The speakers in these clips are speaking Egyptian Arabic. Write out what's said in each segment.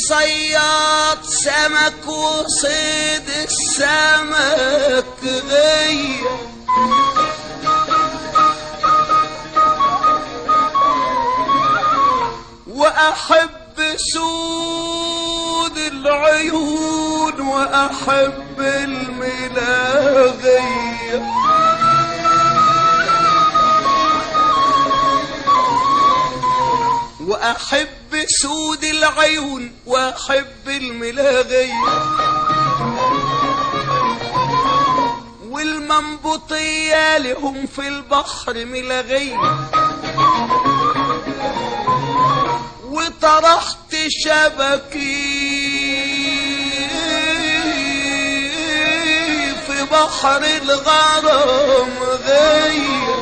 صياد سمك وصيد السمك غير وأحب سود العيون وأحب الملاغية وأحب سود العيون وأحب الملاغية والمنبوطية لهم في البحر ملاغية وطرحت شبكي في بحر الغرام غير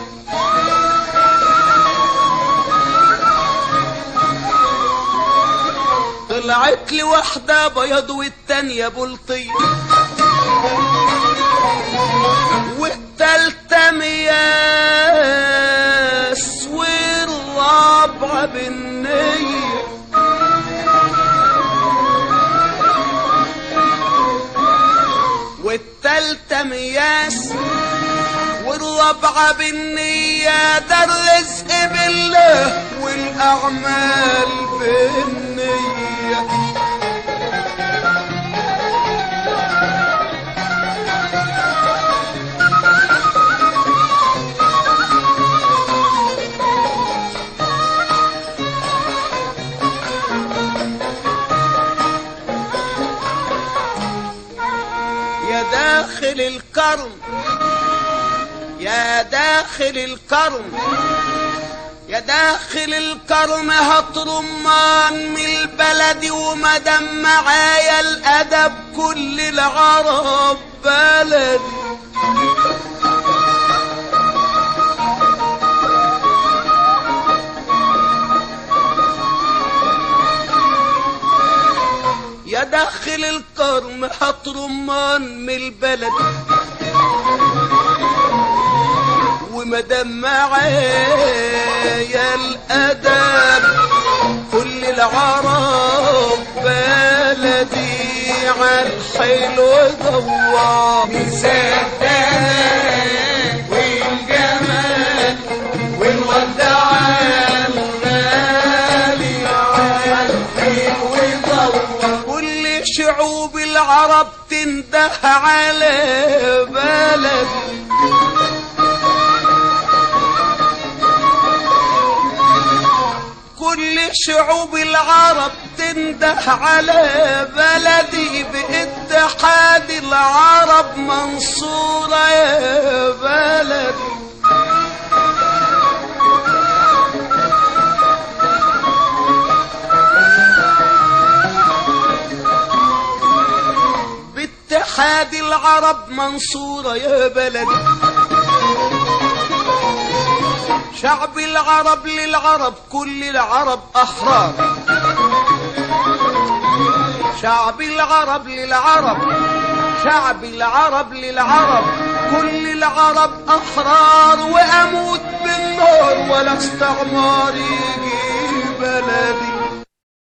طلعت لي واحدة بيض والتانية بلطية والتالتة مياس والرابعة بالنية والتالتة مياس والرابعة بالنية ده الرزق بالله والأعمال بالنية يا داخل الكرم يا داخل الكرم يا داخل الكرم هات رمان من البلد ومدام معايا الادب كل العرب بلدي يا داخل الكرم هات رمان من البلد ومدام معايا الادب كل العرب بلدي عالحلو دوار السداد والجمال والودع الغالي عالحلو ضوى كل شعوب العرب تنده على بلدي كل شعوب العرب تنده على بلدي باتحاد العرب منصورة يا بلدي باتحاد العرب منصورة يا بلدي شعب العرب للعرب كل العرب أحرار شعب العرب للعرب شعب العرب للعرب كل العرب أحرار وأموت بالنار ولا استعمار يجي بلدي